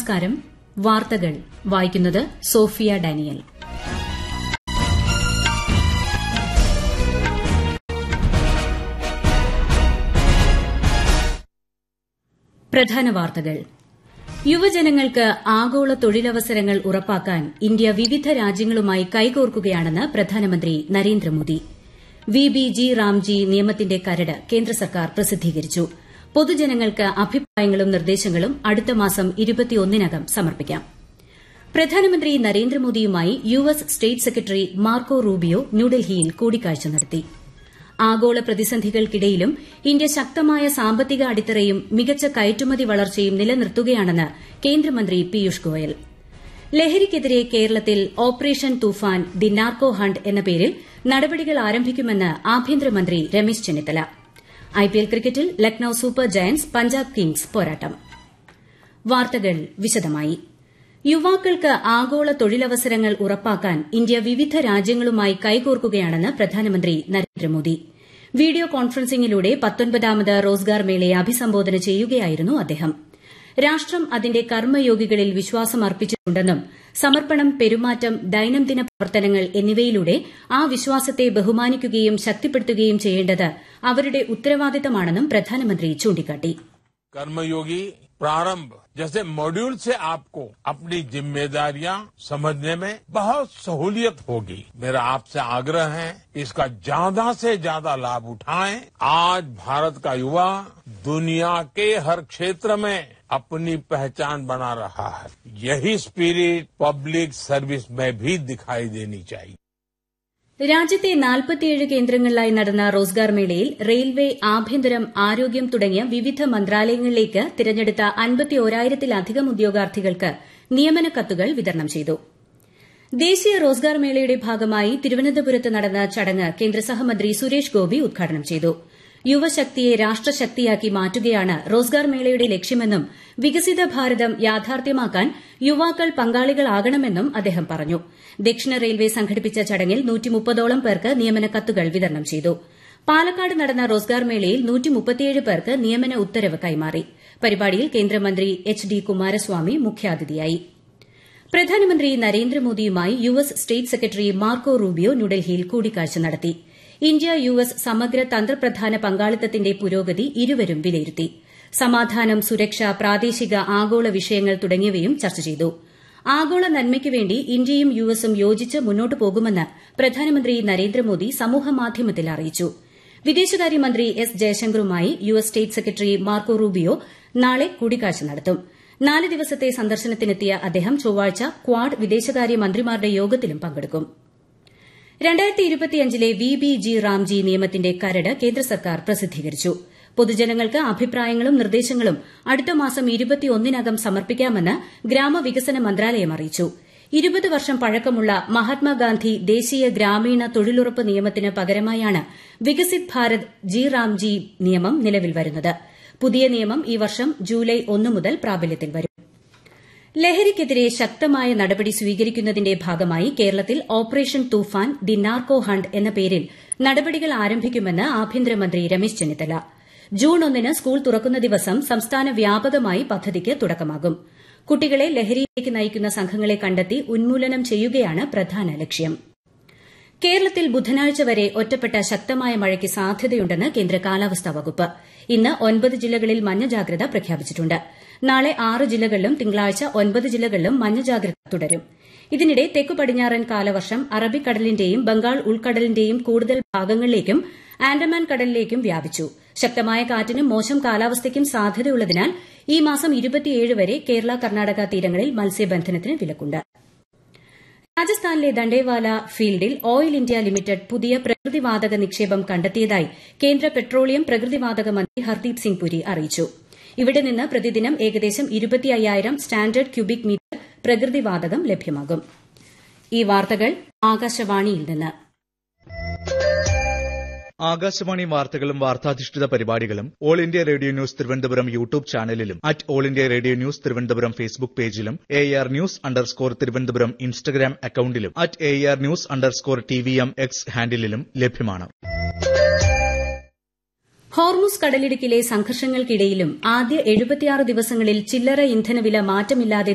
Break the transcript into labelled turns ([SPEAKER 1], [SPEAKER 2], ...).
[SPEAKER 1] നമസ്കാരം വാർത്തകൾ വായിക്കുന്നത് സോഫിയ ഡാനിയൽ പ്രധാന വാർത്തകൾ യുവജനങ്ങൾക്ക് ആഗോള തൊഴിലവസരങ്ങൾ ഉറപ്പാക്കാൻ ഇന്ത്യ വിവിധ രാജ്യങ്ങളുമായി കൈകോർക്കുകയാണെന്ന് പ്രധാനമന്ത്രി Narendra Modi V B G RAM G നിയമത്തിന്റെ കരട് കേന്ദ്ര സർക്കാർ പ്രസിദ്ധീകരിച്ചു പൊതുജനങ്ങൾക്ക് അഭിപ്രായങ്ങളും നിർദ്ദേശങ്ങളും അടുത്ത മാസം നകം സമർപ്പിക്കാം പ്രധാനമന്ത്രി നരേന്ദ്രമോദിയുമായി U S state secretary Marco Rubio ന്യൂഡൽഹിയിൽ കൂടിക്കാഴ്ച നടത്തി ആഗോള പ്രതിസന്ധികൾക്കിടയിലും ഇന്ത്യ ശക്തമായ സാമ്പത്തിക അടിത്തറയും മികച്ച കയറ്റുമതി വളർച്ചയും നിലനിർത്തുകയാണെന്ന് കേന്ദ്രമന്ത്രി പീയൂഷ് ഗോയൽ ലഹരിക്കെതിരെ കേരളത്തിൽ operation Toofan the narco hunt എന്ന പേരിൽ നടപടികൾ ആരംഭിക്കുമെന്ന് ആഭ്യന്തരമന്ത്രി രമേശ് ചെന്നിത്തല ഐപിഎൽ ക്രിക്കറ്റിൽ Lucknow super giants Punjab kings പോരാട്ടം വാർത്തകൾ വിശദമായി യുവാക്കൾക്ക് ആഗോള തൊഴിലവസരങ്ങൾ ഉറപ്പാക്കാൻ ഇന്ത്യ വിവിധ രാജ്യങ്ങളുമായി കൈകോർക്കുകയാണെന്ന് പ്രധാനമന്ത്രി നരേന്ദ്രമോദി വീഡിയോ കോൺഫറൻസിംഗിലൂടെ പത്തൊൻപതാമത് റോസ്ഗാർ മേളയെ അഭിസംബോധന ചെയ്യുകയായിരുന്നു അദ്ദേഹം രാഷ്ട്രം അതിന്റെ കർമ്മയോഗികളിൽ വിശ്വാസം അർപ്പിച്ചിട്ടുണ്ടെന്നും സമർപ്പണം പെരുമാറ്റം ദൈനംദിന പ്രവർത്തനങ്ങൾ എന്നിവയിലൂടെ ആ വിശ്വാസത്തെ ബഹുമാനിക്കുകയും ശക്തിപ്പെടുത്തുകയും ചെയ്യേണ്ടത് അവരുടെ ഉത്തരവാദിത്തമാണെന്നും പ്രധാനമന്ത്രി ചൂണ്ടിക്കാട്ടി
[SPEAKER 2] कर्मयोगी प्रारंभ जैसे मॉड्यूल से आपको अपनी जिम्मेदारियां समझने में बहुत सहूलियत होगी मेरा आपसे आग्रह है इसका ज्यादा से ज्यादा लाभ उठाएं आज भारत का युवा दुनिया के हर क्षेत्र में अपनी पहचान बना रहा है यही स्पिरिट पब्लिक सर्विस में भी दिखाई देनी चाहिए
[SPEAKER 1] രാജ്യത്തെ നാൽപ്പത്തിയേഴ് കേന്ദ്രങ്ങളിലായി നടന്ന റോസ്ഗാർ മേളയിൽ റെയിൽവേ ആഭ്യന്തരം ആരോഗ്യം തുടങ്ങിയ വിവിധ മന്ത്രാലയങ്ങളിലേക്ക് തിരഞ്ഞെടുത്ത അൻപത്തിയോരായിരത്തിലധികം ഉദ്യോഗാർത്ഥികൾക്ക് നിയമന കത്തുകൾ വിതരണം ചെയ്തു ദേശീയ റോസ്ഗാർ മേളയുടെ ഭാഗമായി തിരുവനന്തപുരത്ത് നടന്ന ചടങ്ങ് കേന്ദ്ര സഹമന്ത്രി സുരേഷ് ഗോപി ഉദ്ഘാടനം ചെയ്തു യുവശക്തിയെ രാഷ്ട്രശക്തിയാക്കി മാറ്റുകയാണ് റോസ്ഗാർ മേളയുടെ ലക്ഷ്യമെന്നും വികസിത ഭാരതം യാഥാർത്ഥ്യമാക്കാൻ യുവാക്കൾ പങ്കാളികളാകണമെന്നും അദ്ദേഹം പറഞ്ഞു ദക്ഷിണ റെയിൽവേ സംഘടിപ്പിച്ച ചടങ്ങിൽ നൂറ്റിമുപ്പതോളം പേർക്ക് നിയമന കത്തുകൾ വിതരണം ചെയ്തു പാലക്കാട് നടന്ന റോസ്ഗാർ മേളയിൽ നൂറ്റിമുപ്പത്തിയേഴ് പേർക്ക് നിയമന ഉത്തരവ് കൈമാറി പരിപാടിയിൽ കേന്ദ്രമന്ത്രി എച്ച് ഡി കുമാരസ്വാമി മുഖ്യാതിഥിയായി പ്രധാനമന്ത്രി നരേന്ദ്രമോദിയുമായി U S state secretary Marco Rubio ന്യൂഡൽഹിയിൽ കൂടിക്കാഴ്ച നടത്തി ഇന്ത്യ യു എസ് സമഗ്ര തന്ത്രപ്രധാന പങ്കാളിത്തത്തിന്റെ പുരോഗതി ഇരുവരും വിലയിരുത്തി സമാധാനം സുരക്ഷ പ്രാദേശിക ആഗോള വിഷയങ്ങൾ തുടങ്ങിയവയും ചർച്ച ചെയ്തു ആഗോള നന്മയ്ക്കുവേണ്ടി ഇന്ത്യയും യു എസും യോജിച്ച് മുന്നോട്ടു പോകുമെന്ന് പ്രധാനമന്ത്രി നരേന്ദ്രമോദി സമൂഹമാധ്യമത്തിൽ അറിയിച്ചു വിദേശകാര്യമന്ത്രി എസ് ജയശങ്കറുമായി U S state secretary Marco Rubio നാളെ കൂടിക്കാഴ്ച നടത്തും നാല് ദിവസത്തെ സന്ദർശനത്തിനെത്തിയ അദ്ദേഹം ചൊവ്വാഴ്ച ക്വാഡ് വിദേശകാര്യ മന്ത്രിമാരുടെ യോഗത്തിലും പങ്കെടുക്കും ലെ വി ബി ജി റാംജി നിയമത്തിന്റെ കരട് കേന്ദ്ര സർക്കാർ പ്രസിദ്ധീകരിച്ചു പൊതുജനങ്ങൾക്ക് അഭിപ്രായങ്ങളും നിർദ്ദേശങ്ങളും അടുത്ത മാസം നകം സമർപ്പിക്കാമെന്ന് ഗ്രാമവികസന മന്ത്രാലയം അറിയിച്ചു ഇരുപത് വർഷം പഴക്കമുള്ള മഹാത്മാഗാന്ധി ദേശീയ ഗ്രാമീണ തൊഴിലുറപ്പ് നിയമത്തിന് പകരമായാണ് വികസിത് ഭാരത് ജി റാംജി നിയമം നിലവിൽ വരുന്നത് പുതിയ നിയമം ഈ വർഷം ജൂലൈ ഒന്ന് മുതൽ പ്രാബല്യത്തിൽ വരും ലഹരിക്കെതിരെ ശക്തമായ നടപടി സ്വീകരിക്കുന്നതിന്റെ ഭാഗമായി കേരളത്തിൽ operation Toofan the narco hunt എന്ന പേരിൽ നടപടികൾ ആരംഭിക്കുമെന്ന് ആഭ്യന്തരമന്ത്രി രമേശ് ചെന്നിത്തല ജൂൺ ഒന്നിന് സ്കൂൾ തുറക്കുന്ന ദിവസം സംസ്ഥാന വ്യാപകമായി പദ്ധതിക്ക് തുടക്കമാകും കുട്ടികളെ ലഹരിയിലേക്ക് നയിക്കുന്ന സംഘങ്ങളെ കണ്ടെത്തി ഉന്മൂലനം ചെയ്യുകയാണ് പ്രധാന ലക്ഷ്യം കേരളത്തിൽ ബുധനാഴ്ച വരെ ഒറ്റപ്പെട്ട ശക്തമായ മഴയ്ക്ക് സാധ്യതയുണ്ടെന്ന് കേന്ദ്ര കാലാവസ്ഥാ വകുപ്പ് ഇന്ന് ഒൻപത് ജില്ലകളിൽ മഞ്ഞ ജാഗ്രത പ്രഖ്യാപിച്ചിട്ടുണ്ട് നാളെ ആറ് ജില്ലകളിലും തിങ്കളാഴ്ച ഒൻപത് ജില്ലകളിലും മഞ്ഞ ജാഗ്രത തുടരും ഇതിനിടെ തെക്കു പടിഞ്ഞാറൻ കാലവർഷം അറബിക്കടലിന്റെയും ബംഗാൾ ഉൾക്കടലിന്റെയും കൂടുതൽ ഭാഗങ്ങളിലേക്കും ആൻഡമാൻ കടലിലേക്കും വ്യാപിച്ചു ശക്തമായ കാറ്റിനും മോശം കാലാവസ്ഥയ്ക്കും സാധ്യതയുള്ളതിനാൽ ഈ മാസം വരെ കേരള കർണാടക തീരങ്ങളിൽ മത്സ്യബന്ധനത്തിന് വിലക്കുണ്ട് രാജസ്ഥാനിലെ ദണ്ഡേവാല ഫീൽഡിൽ ഓയിൽ ഇന്ത്യ ലിമിറ്റഡ് പുതിയ പ്രകൃതിവാതക നിക്ഷേപം കണ്ടെത്തിയതായി കേന്ദ്ര പെട്രോളിയം പ്രകൃതിവാതക മന്ത്രി ഹർദീപ് സിംഗ് പുരി അറിയിച്ചു ഇവിടെ നിന്ന് പ്രതിദിനം ഏകദേശം ഇരുപത്തിയ്യായിരം സ്റ്റാൻഡേർഡ് ക്യൂബിക് മീറ്റർ പ്രകൃതിവാതകം ലഭ്യമാകും ഈ വാർത്തകൾ ആകാശവാണിയിൽ നിന്ന്
[SPEAKER 3] ആകാശവാണി വാർത്തകളും വാർത്താധിഷ്ഠിത പരിപാടികളും all India radio news Thiruvananthapuram YouTube ചാനലിലും at all India radio news Thiruvananthapuram Facebook പേജിലും air news underscore Thiruvananthapuram Instagram അക്കൌണ്ടിലും at air news underscore T V M X ഹാൻഡിലും ലഭ്യമാണ്
[SPEAKER 1] ഹോർമുസ് കടലിടുക്കിലെ സംഘർഷങ്ങൾക്കിടയിലും ആദ്യ ദിവസങ്ങളിൽ ചില്ലറ ഇന്ധനവില മാറ്റമില്ലാതെ